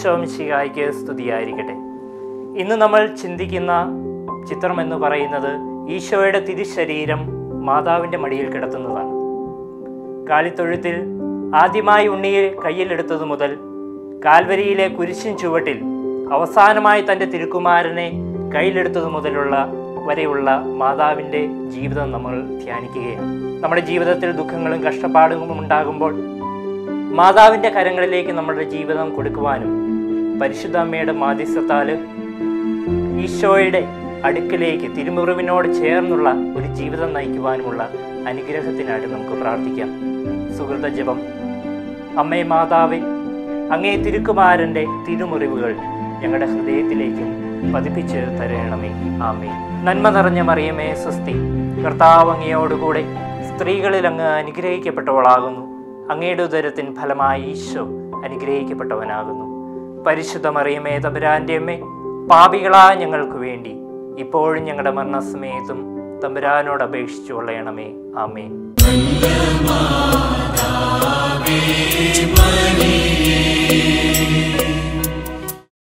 ഈശോംശികായ്ക്ക് സ്തുതിയായിരിക്കട്ടെ ഇന്ന് നമ്മൾ ചിന്തിക്കുന്ന ചിത്രം എന്ന് പറയുന്നത് ഈശോയുടെ തിരുശരീരം മാതാവിൻ്റെ മടിയിൽ കിടത്തുന്നതാണ് കാലിത്തൊഴുത്തിൽ ആദ്യമായി ഉണ്ണിയെ കയ്യിലെടുത്തതു മുതൽ കാൽവരിയിലെ കുരിശിൻ ചുവട്ടിൽ അവസാനമായി തൻ്റെ തിരുക്കുമാരനെ കയ്യിലെടുത്തതു മുതലുള്ള വരെയുള്ള മാതാവിൻ്റെ ജീവിതം നമ്മൾ ധ്യാനിക്കുകയാണ് നമ്മുടെ ജീവിതത്തിൽ ദുഃഖങ്ങളും കഷ്ടപ്പാടുകളും ഉണ്ടാകുമ്പോൾ മാതാവിൻ്റെ കരങ്ങളിലേക്ക് നമ്മുടെ ജീവിതം കൊടുക്കുവാനും പരിശുദ്ധ അമ്മയുടെ മാധ്യസ്ഥത്താൽ ഈശോയുടെ അടുക്കിലേക്ക് തിരുമുറിവിനോട് ചേർന്നുള്ള ഒരു ജീവിതം നയിക്കുവാനുമുള്ള അനുഗ്രഹത്തിനായിട്ട് നമുക്ക് പ്രാർത്ഥിക്കാം സുഹൃത ജപം അമ്മേ മാതാവേ അങ്ങേ തിരുക്കുമാരൻ്റെ തിരുമുറിവുകൾ ഞങ്ങളുടെ ഹൃദയത്തിലേക്കും പതിപ്പിച്ച് തരണമേ ആമേ നന്മ നിറഞ്ഞ മറിയമേ സ്വസ്തി കർത്താവ് അങ്ങയോടുകൂടെ സ്ത്രീകളിൽ അങ്ങ് അനുഗ്രഹിക്കപ്പെട്ടവളാകുന്നു അങ്ങയുടെ ഉദരത്തിൻ ഫലമായി ഈശോ അനുഗ്രഹിക്കപ്പെട്ടവനാകുന്നു പരിശുദ്ധ മറിയമേ തമ്പുരാൻ്റെ അമ്മേ പാപികളായ ഞങ്ങൾക്ക് വേണ്ടി ഇപ്പോഴും ഞങ്ങളുടെ മരണസമയത്തും തമ്പുരാനോട് അപേക്ഷിച്ചു കൊള്ളണമേ ആമേ മണി